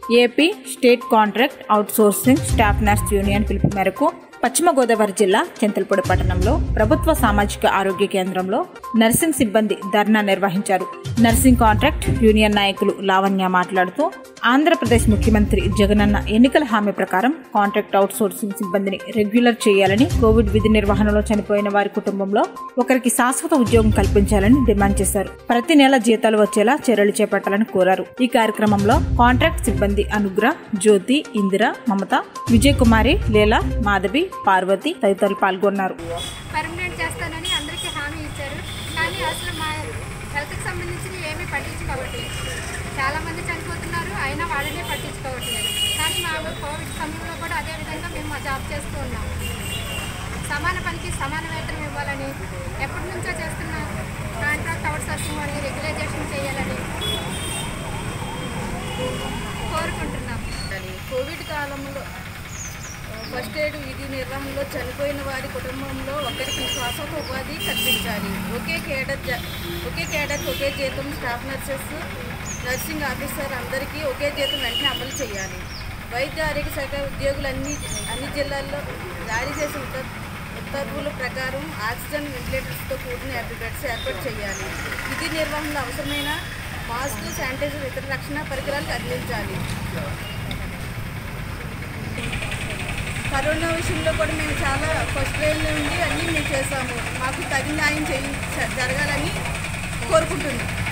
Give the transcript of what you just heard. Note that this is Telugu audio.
AP state contract outsourcing staff nurse union పిలుపు మేరకు పశ్చిమ గోదావరి జిల్లా చింతలపూడి పట్టణంలో ప్రభుత్వ సామాజిక ఆరోగ్య కేంద్రంలో నర్సింగ్ సిబ్బంది ధర్నా నిర్వహించారు నర్సింగ్ కాంట్రాక్ట్ యూనియన్ నాయకులు లావణ్య మాట్లాడుతూ ఆంధ్రప్రదేశ్ ముఖ్యమంత్రి జగనన్న ఎన్నికల హామీ ప్రకారం కాంట్రాక్ట్ అవుట్సోర్సింగ్ సిబ్బందిని రెగ్యులర్ చేయాలని కోవిడ్ విధి నిర్వహణలో చనిపోయిన వారి కుటుంబంలో ఒకరికి శాశ్వత ఉద్యోగం కల్పించాలని డిమాండ్ చేశారు ప్రతి నెల జీతాలు వచ్చేలా చర్యలు చేపట్టాలని కోరారు ఈ కార్యక్రమంలో కాంట్రాక్ట్ సిబ్బంది అనుగ్ర జ్యోతి ఇందిర మమత విజయ్ కుమారి లీలా మాధవి పార్వతి తదితరులు పాల్గొన్నారు పర్మనెంట్ చేస్తానని అందరికీ హామీ ఇచ్చారు కానీ అసలు మా హెల్త్కి సంబంధించిన ఏమీ పట్టించుకోవట్లేదు చాలామంది చనిపోతున్నారు అయినా వాళ్ళనే పట్టించుకోవట్లేదు కానీ మా కోవిడ్ సమయంలో కూడా అదే విధంగా మేము మా జాబ్ చేస్తూ ఉన్నాం సమాన పనికి సమాన వేతనం ఇవ్వాలని ఎప్పటి నుంచో చేస్తున్న కాంట్రాక్ట్ అవుట్ సోర్సింగ్ అని రెగ్యులైజేషన్ చేయాలని కోరుకుంటున్నాం ఉండాలి. కోవిడ్ కాలంలో ఆ, ఫస్ట్ ఎయిడ్ విధి నిర్వహణలో చనిపోయిన వారి కుటుంబంలో ఒకరికి శాశ్వత ఉపాధి కల్పించాలి ఒకే కేడర్ జ- ఒకే కేడర్ ఒకే జీతం స్టాఫ్ నర్సెస్ నర్సింగ్ ఆఫీసర్ అందరికీ ఒకే జీతం వెంటనే అమలు చేయాలి వైద్య ఆరోగ్య శాఖ ఉద్యోగులు అన్ని అన్ని జిల్లాల్లో జారీ చేసిన ఉత్త- ఉత్తర్వుల ప్రకారం ఆక్సిజన్ వెంటిలేటర్స్తో కూడిన యాభై బెడ్స్ ఏర్పాటు చేయాలి విధి నిర్వహణలో అవసరమైన మాస్క్ శానిటైజర్ ఇతర రక్షణ పరికరాలు అందించాలి కరోనా విషయంలో కూడా మేము చాలా ఫస్ట్ లైన్ నుండి అన్నీ మేము చేసాము మాకు తగిన న్యాయం చేయి జరగాలని కోరుకుంటున్నాం